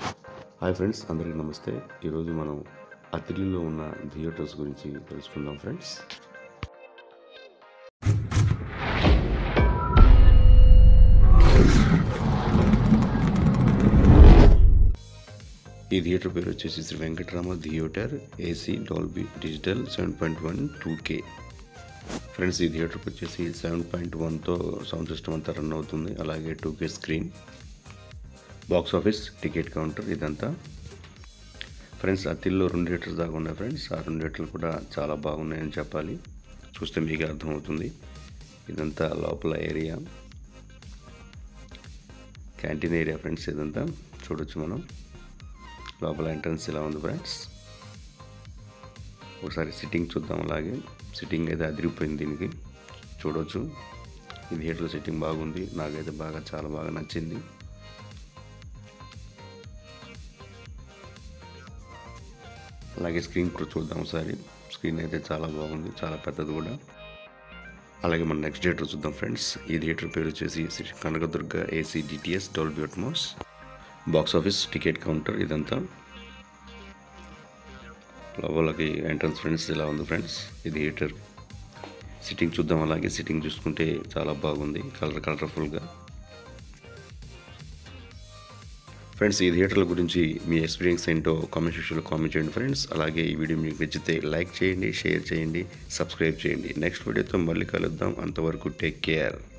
hi friends అందరికీ నమస్తే ఈరోజు మనం అతిథిలో ఉన్న థియేటర్స్ గురించి తెలుసుకుందాం ఫ్రెండ్స్ ఈ థియేటర్ పేరు వచ్చేసి Sri Venkatarama theatre AC Dolby digital seven point one two K friends ఈ థియేటర్కి వచ్చేసి సెవెన్ పాయింట్ వన్తో సౌండ్ సిస్టమ్ అంతా రన్ అవుతుంది అలాగే two K screen box office ticket counter ఇదంతా ఫ్రెండ్స్ అతిల్లో రెండు థియేటర్స్ దాకా ఉన్నాయి ఫ్రెండ్స్ ఆ రెండు థియేటర్లు కూడా చాలా బాగున్నాయని చెప్పాలి చూస్తే మీకు అర్థమవుతుంది ఇదంతా లోపల ఏరియా క్యాంటీన్ ఏరియా ఫ్రెండ్స్ ఇదంతా చూడొచ్చు మనం లోపల ఎంట్రన్స్ ఇలా ఉంది ఫ్రెండ్స్ ఒకసారి సిట్టింగ్ చూద్దాం అలాగే సిట్టింగ్ అయితే అదిరిపోయింది దీనికి చూడొచ్చు ఈ థియేటర్లో సిట్టింగ్ బాగుంది నాకైతే బాగా చాలా బాగా నచ్చింది అలాగే స్క్రీన్ కూడా చూద్దాం ఒకసారి స్క్రీన్ అయితే చాలా బాగుంది చాలా పెద్దది కూడా అలాగే మన నెక్స్ట్ థియేటర్ చూద్దాం ఫ్రెండ్స్ ఈ థియేటర్ పేరు వచ్చేసి Sri Kanakadurga AC DTS Dolby Atmos box office ticket counter ఇదంతా లోపలకి ఎంట్రన్స్ ఫ్రెండ్స్ ఇలా ఉంది ఫ్రెండ్స్ ఈ థియేటర్ సిట్టింగ్ చూద్దాం అలాగే సిట్టింగ్ చూసుకుంటే చాలా బాగుంది కలర్ కలర్ఫుల్గా ఫ్రెండ్స్ ఈ థియేటర్ల గురించి మీ ఎక్స్పీరియన్స్ ఏంటో కామెంట్ సెక్షన్లో కామెంట్ చేయండి ఫ్రెండ్స్ అలాగే ఈ వీడియో మీకు నచ్చితే లైక్ చేయండి షేర్ చేయండి సబ్స్క్రైబ్ చేయండి నెక్స్ట్ వీడియోతో మళ్ళీ కలుద్దాం అంతవరకు టేక్ కేర్